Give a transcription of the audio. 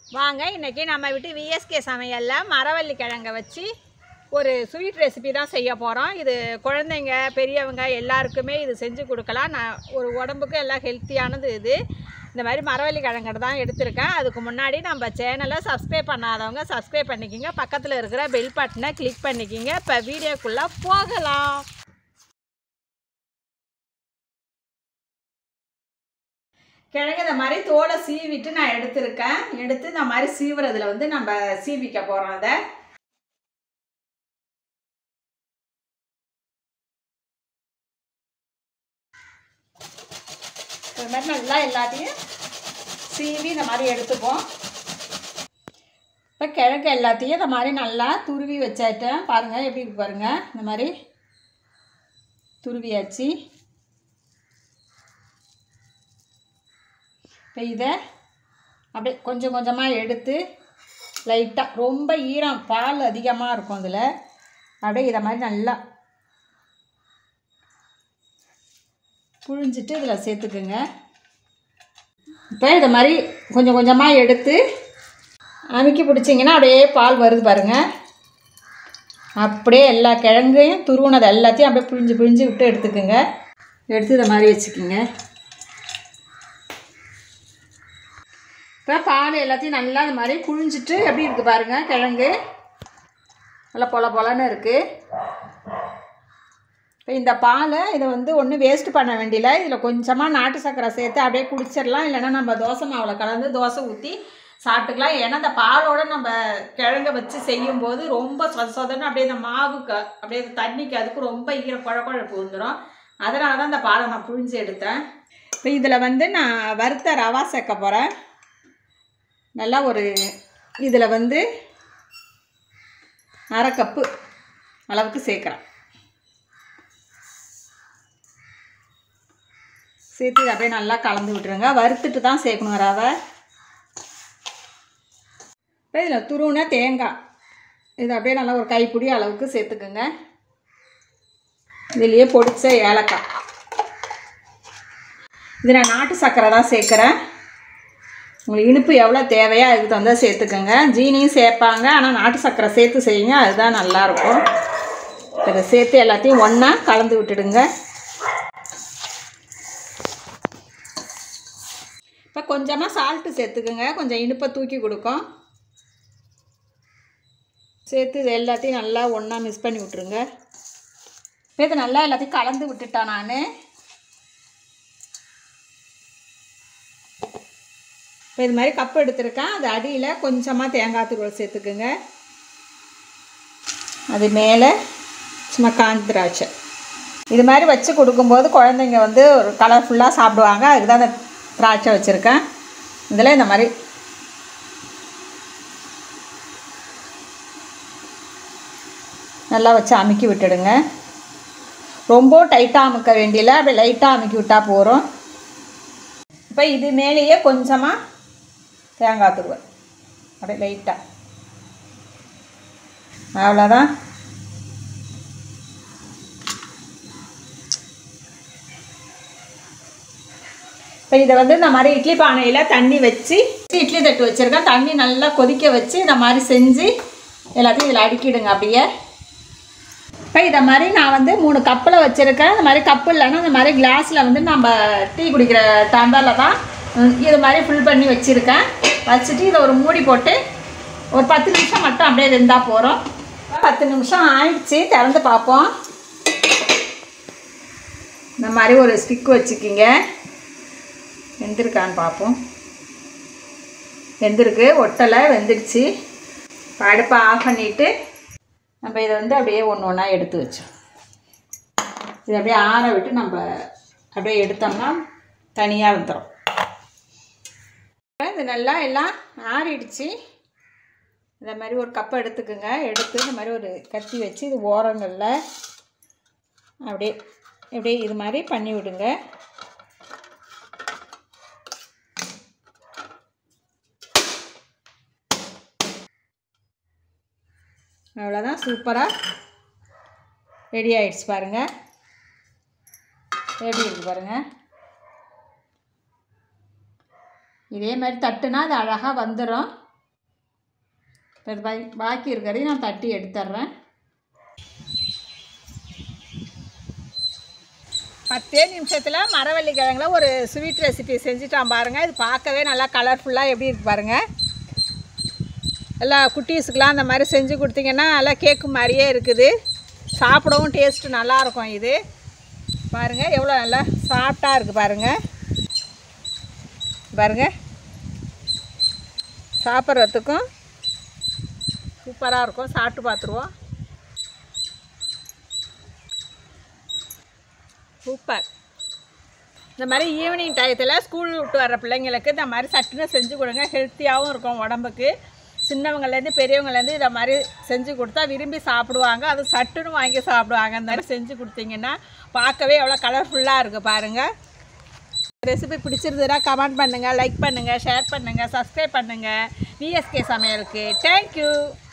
வாங்க இன்றைக்கி நம்ம விட்டு விஎஸ்கே சமையலில் மரவள்ளி கிழங்க வச்சு ஒரு ஸ்வீட் ரெசிபி தான் செய்ய போகிறோம் இது குழந்தைங்க பெரியவங்க எல்லாருக்குமே இது செஞ்சு கொடுக்கலாம் நான் ஒரு உடம்புக்கு எல்லாம் ஹெல்த்தியானது இது இந்த மாதிரி மரவள்ளி கிழங்கு தான் எடுத்திருக்கேன் அதுக்கு முன்னாடி நம்ம சேனலை சப்ஸ்கிரைப் பண்ணாதவங்க சப்ஸ்கிரைப் பண்ணிக்கிங்க பக்கத்தில் இருக்கிற பெல் பட்டனை கிளிக் பண்ணிக்கிங்க இப்போ வீடியோக்குள்ளே போகலாம் கிழங்கு இந்த மாதிரி தோலை சீவிட்டு நான் எடுத்திருக்கேன் எடுத்து இந்த மாதிரி சீவுறதுல வந்து நம்ம சீவிக்க போகிறோம் அதை இது மாதிரி நல்லா எல்லாத்தையும் சீவி இந்த மாதிரி எடுத்துப்போம் இப்போ கிழங்கு எல்லாத்தையும் இந்த மாதிரி நல்லா துருவி வச்சாட்டேன் பாருங்கள் எப்படி இருக்கு பாருங்கள் இந்த மாதிரி துருவியாச்சு இப்போ இதை அப்படியே கொஞ்சம் கொஞ்சமாக எடுத்து லைட்டாக ரொம்ப ஈரம் பால் அதிகமாக இருக்கும் அதில் அப்படியே இதை மாதிரி நல்லா புழிஞ்சிட்டு இதில் சேர்த்துக்குங்க இப்போ இதை மாதிரி கொஞ்சம் கொஞ்சமாக எடுத்து அமுக்கி பிடிச்சிங்கன்னா அப்படியே பால் வருது பாருங்கள் அப்படியே எல்லா கிழங்கையும் துருவுனது எல்லாத்தையும் அப்படியே பிழிஞ்சு பிழிஞ்சு விட்டு எடுத்துக்குங்க எடுத்து இதை மாதிரி வச்சுக்கோங்க இப்போ பால் எல்லாத்தையும் நல்லா இந்த மாதிரி புழிஞ்சிட்டு எப்படி இருக்குது பாருங்கள் கிழங்கு நல்லா பொல பொலன்னு இருக்குது இப்போ இந்த பாலை இதை வந்து ஒன்றும் வேஸ்ட் பண்ண வேண்டியல இதில் கொஞ்சமாக நாட்டு சர்க்கரை சேர்த்து அப்படியே குடிச்சிடலாம் இல்லைன்னா நம்ம தோசை மாவில் கலந்து தோசை ஊற்றி சாப்பிட்டுக்கலாம் ஏன்னா இந்த பாலோட நம்ம கிழங்க வச்சு செய்யும்போது ரொம்ப சொத சொதன்னு அப்படியே இந்த மாவுக்கு அப்படியே இந்த தண்ணிக்கு அதுக்கு ரொம்ப ஈர குழ குழப்பு வந்துடும் அதனால தான் இந்த பாலை நான் புழிஞ்சு எடுத்தேன் இப்போ இதில் வந்து நான் வறுத்த ரவா சேர்க்க போகிறேன் நல்லா ஒரு இதில் வந்து அரை கப்பு அளவுக்கு சேர்க்குறேன் சேர்த்து இதை அப்படியே நல்லா கலந்து விட்டுருங்க வறுத்துட்டு தான் சேர்க்கணும் ரவை இப்போ இதில் துருவுன தேங்காய் இது அப்படியே நல்லா ஒரு கைப்பிடி அளவுக்கு சேர்த்துக்குங்க இதுலேயே பொடிச்ச ஏலக்காய் இது நான் நாட்டு சர்க்கரை தான் சேர்க்குறேன் உங்களுக்கு இனிப்பு எவ்வளோ தேவையோ அதுக்கு தகுந்த சேர்த்துக்கோங்க ஜீனியும் சேர்ப்பாங்க ஆனால் நாட்டு சர்க்கரை சேர்த்து செய்யுங்க அதுதான் நல்லாயிருக்கும் இதை சேர்த்து எல்லாத்தையும் ஒன்றா கலந்து விட்டுடுங்க இப்போ கொஞ்சமாக சால்ட்டு சேர்த்துக்குங்க கொஞ்சம் இனிப்பை தூக்கி கொடுக்கும் சேர்த்து இது எல்லாத்தையும் நல்லா ஒன்றா மிக்ஸ் பண்ணி விட்ருங்க இப்போ இதை நல்லா எல்லாத்தையும் கலந்து விட்டுட்டேன் நான் இப்போ இது மாதிரி கப் எடுத்திருக்கேன் அது அடியில் கொஞ்சமாக தேங்காய் துருவல் சேர்த்துக்குங்க அது மேலே சும்மா காஞ்சி திராட்சை இது மாதிரி வச்சு கொடுக்கும்போது குழந்தைங்க வந்து ஒரு கலர்ஃபுல்லாக சாப்பிடுவாங்க அதுக்கு தான் அந்த திராட்சை வச்சுருக்கேன் இதில் இந்த மாதிரி நல்லா வச்சு அமுக்கி விட்டுடுங்க ரொம்ப டைட்டாக அமுக்க வேண்டியல அப்படியே லைட்டாக அமுக்கி விட்டால் போகிறோம் இப்போ இது மேலேயே கொஞ்சமாக தேங்காய் துருவல் அப்படியே லைட்டாக அவ்வளோதான் இப்போ இதை வந்து இந்த மாதிரி இட்லி பானையில் தண்ணி வச்சு இட்லி தட்டு வச்சுருக்கேன் தண்ணி நல்லா கொதிக்க வச்சு இந்த மாதிரி செஞ்சு எல்லாத்தையும் இதில் அடுக்கிடுங்க அப்படியே இப்போ இதை மாதிரி நான் வந்து மூணு கப்பில் வச்சுருக்கேன் இந்த மாதிரி கப்பு இல்லைன்னா இந்த மாதிரி கிளாஸில் வந்து நம்ம டீ குடிக்கிற டம்பரில் தான் இது மாதிரி ஃபில் பண்ணி வச்சுருக்கேன் வச்சுட்டு இதை ஒரு மூடி போட்டு ஒரு பத்து நிமிஷம் மட்டும் அப்படியே வெந்தால் போகிறோம் பத்து நிமிஷம் ஆயிடுச்சு திறந்து பார்ப்போம் இந்த மாதிரி ஒரு ஸ்டிக் வச்சுக்கிங்க வெந்திருக்கான்னு பார்ப்போம் வெந்திருக்கு ஒட்டலை வெந்துடுச்சு இப்போ அடுப்பை ஆஃப் பண்ணிவிட்டு நம்ம இதை வந்து அப்படியே ஒன்று ஒன்றா எடுத்து வச்சோம் இதை அப்படியே ஆற விட்டு நம்ம அப்படியே எடுத்தோம்னா தனியாக வந்துடும் இது நல்லா எல்லாம் ஆறிடுச்சு இந்த மாதிரி ஒரு கப்பை எடுத்துக்குங்க எடுத்து இந்த மாதிரி ஒரு கத்தி வச்சு இது ஓரங்களில் அப்படியே அப்படியே இது மாதிரி பண்ணி விடுங்க அவ்வளோதான் சூப்பராக ரெடி ஆயிடுச்சு பாருங்கள் எப்படி இருக்குது பாருங்கள் இதே மாதிரி தட்டுனா அது அழகாக வந்துடும் இப்போ இது பாக்கி பாக்கி இருக்கிறதையும் நான் தட்டி எடுத்துட்றேன் பத்தே நிமிஷத்தில் மரவள்ளி கிழங்குல ஒரு ஸ்வீட் ரெசிபி செஞ்சுட்டான் பாருங்கள் இது பார்க்கவே நல்லா கலர்ஃபுல்லாக எப்படி இருக்கு பாருங்கள் எல்லா குட்டீஸுக்கெலாம் அந்த மாதிரி செஞ்சு கொடுத்தீங்கன்னா நல்லா கேக்கு மாதிரியே இருக்குது சாப்பிடவும் டேஸ்ட்டு நல்லாயிருக்கும் இது பாருங்கள் எவ்வளோ நல்லா சாஃப்டாக இருக்குது பாருங்கள் பாருங்கள் சாப்பிட்றதுக்கும் சூப்பராக இருக்கும் சாப்பிட்டு பார்த்துருவோம் சூப்பர் இந்த மாதிரி ஈவினிங் டயத்தில் ஸ்கூல் விட்டு வர பிள்ளைங்களுக்கு இந்த மாதிரி சட்டுன்னு செஞ்சு கொடுங்க ஹெல்த்தியாகவும் இருக்கும் உடம்புக்கு சின்னவங்கலேருந்து பெரியவங்கலேருந்து இதை மாதிரி செஞ்சு கொடுத்தா விரும்பி சாப்பிடுவாங்க அது சட்டுன்னு வாங்கி சாப்பிடுவாங்க இந்த மாதிரி செஞ்சு கொடுத்தீங்கன்னா பார்க்கவே எவ்வளோ கலர்ஃபுல்லாக இருக்குது பாருங்கள் ரெசிபி பிடிச்சிருந்ததுன்னா கமெண்ட் பண்ணுங்கள் லைக் பண்ணுங்கள் ஷேர் பண்ணுங்கள் சப்ஸ்கிரைப் பண்ணுங்கள் விஎஸ்கே சமையலுக்கு தேங்க்யூ